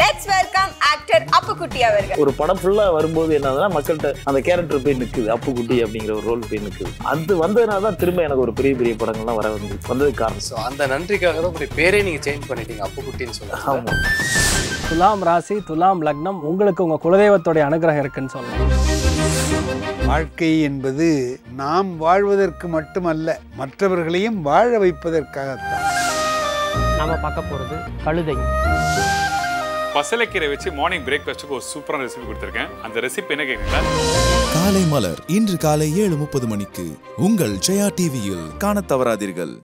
let's welcome actor Appukutty அவர்கள் ஒரு படம் ஃபுல்லா வரும்போது என்னதுன்னா மக்கள்கிட்ட அந்த கேரக்டர் போய் நிக்குது அப்புக்குட்டி அப்படிங்கிற ஒரு ரோல் போய் நிக்குது அது வந்ததுனால தான் திரும்ப எனக்கு ஒரு பெரிய பெரிய படங்கள்லாம் வர வந்து வந்ததுக்கு காரணம் ஸோ அந்த நன்றிக்காக தான் உங்களுடைய பேரே நீங்க சேஞ்ச் பண்ணிட்டீங்க அப்பு குட்டின்னு சொல்லுவாங்க ஆமா துலாம் ராசி துலாம் லக்னம் உங்களுக்கு உங்க குலதெய்வத்தோடைய அனுகிரகம் இருக்குன்னு சொல்லலாம் வாழ்க்கை என்பது நாம் வாழ்வதற்கு மட்டுமல்ல மற்றவர்களையும் வாழ வைப்பதற்காகத்தான் நாம பார்க்க போறது கழுதை பசலைக்கீரை வச்சு மார்னிங் பிரேக்ஃபாஸ்ட்டுக்கு ஒரு சூப்பரான ரெசிபி கொடுத்துருக்கேன் அந்த ரெசிபி என்ன கேட்குறீங்களா காலை மலர் இன்று காலை ஏழு முப்பது மணிக்கு உங்கள் ஜெயா டிவியில் காணத் தவறாதீர்கள்